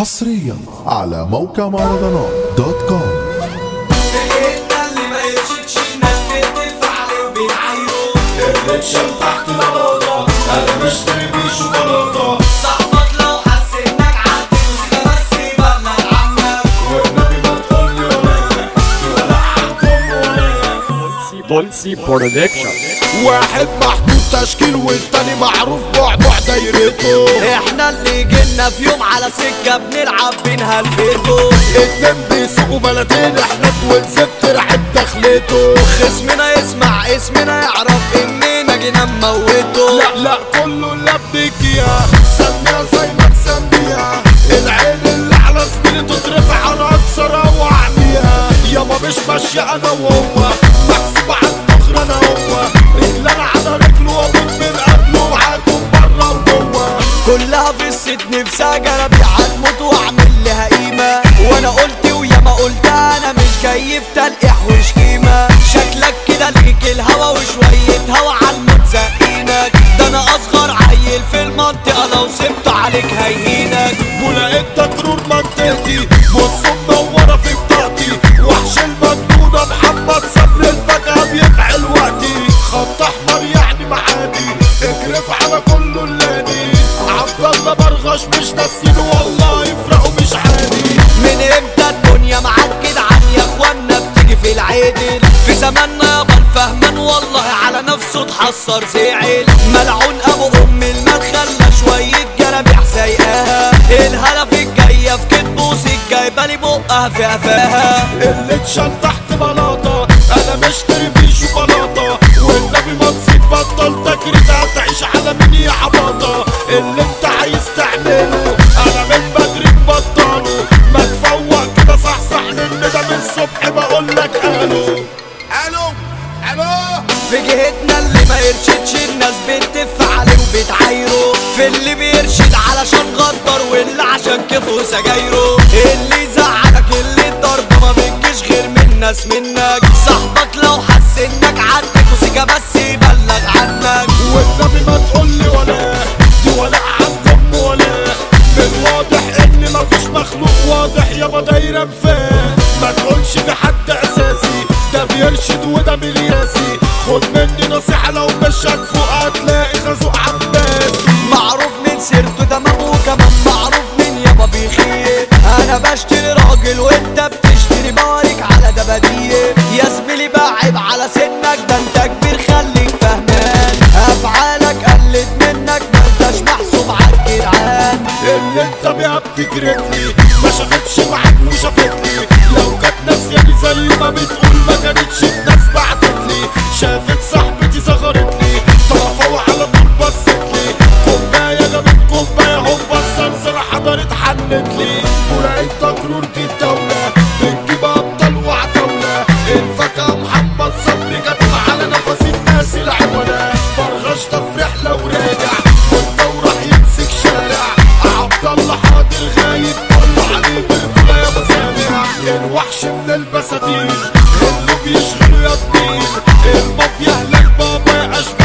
حصريا على موقع مهرجانات دوت كوم احنا اللي ما يرشدش الناس بتدفع عليه وبيعايروا الريتشل تحت البلاطة أنا مشتري بيه شوكولاتة صاحبك لو حس انك عدي وسيبه بس يبلغ عنك والنبي ما تقولي ولا ولا عنكم ولا بولسي برودكشن واحد محدود تشكيل والتاني معروف بعبع دايرته احنا اللي جينا في يوم على سكة بنلعب بينها الفيتو اتنين بيسوقوا بلدين احنا ونسبت رعب دخلته خصمنا يسمع اسمنا يعرف اننا جينا نموته لا لا كله لبك يا سميها زي ما تسميها العين اللي على زميلي تترفع انا اكسر واعميها يابا مش ماشية انا وهو محسوب على الدخر انا هو رجل انا على رجله واموت من قبله وهكون بره وجوه كلها في السجن في سجنة هتموت واعمل لها قيمة وانا قلت ويا ما قلت انا مش جاي في تلقيح وشكيمة شكلك كده ليك الهوا وشوية هوا على الموت زقينك ده انا اصغر عيل في المنطقة لو سبت عليك هيهينك ولقيت تكرور منطقتي بص منورة في بطاقتي وحش المجنونة محمد صبر الفجأة بيفعل وقتي خط احمر يعني معادي اجرف على كله اللادي عبد الله برغش مش ناسينه والله يفرقوا مش عادي من امتى الدنيا معاك جدعان يا اخوانا بتيجي في العدل في زماننا يابا الفهمان والله على نفسه اتحسر زعل ملعون ابو ام المال خلى شويه جرابيع سايقاها الهلف الجايه في كتبه جايبه لي بقها في قفاها اللي اتشال تحت بلاطة انا مشتري بيه شوكولاتة والنبي ما تسيب بطل تجريد هتعيش على مين يا عباطة اللي انت عايز تعمله انا من بدري مبطله ما تفوق كده صحصح لان ده من الصبح بقولك الو الو الو في جهتنا اللي ما يرشدش الناس بتدف عليه وبتعايره في اللي بيرشد علشان غدر واللي عشان كيفه سجايره اللي يزعلك اللي الضرب ما بتجيش غير من ناس منك صاحبك لو حس انك عندك وسيكا بس يبلغ عنك والنبي ما تقولي ولا دي ولا عندكم ولا من واضح ان مفيش مخلوق واضح يابا دايرة فين ما تقولش في حد اساسي ده بيرشد وده ملياسي خد مني نصيحة لو مش هتفوق هتلاقي خازوق عباسي معروف من سيرته دماغه وكمان معروف من يابا بيخير انا بشتري راجل وانت بتشتري بارك على دبادير يا زميلي بعيب على سنك ده انت كبير خليك فهمان افعالك قلت منك ما انتش محسوب عالجدعان اللي انت بيها بتجرتني ما شافتش معاك وشافتني لو كانت ناسياني زي ما بتقول ما كانتش الناس بعتتلي شافت صاحبتي صغرتني طرفوا على طول بصتلي كوبايه جابت كوبايه هوبا الصرصر حضرت حنتلي ولقيت تجرور دي الدوله بتجيب ابطال وعتاوله الفاكهه محمد صبري جت على نفس الناس العوله برغش في رحله وراجع والدوره يمسك شارع عبد الله حاضر غايب طلع عليه بالكولا يا مسامع الوحش من البساتين اللي بيشغلوا يا اتنين المافيا هلاك بابا اشبه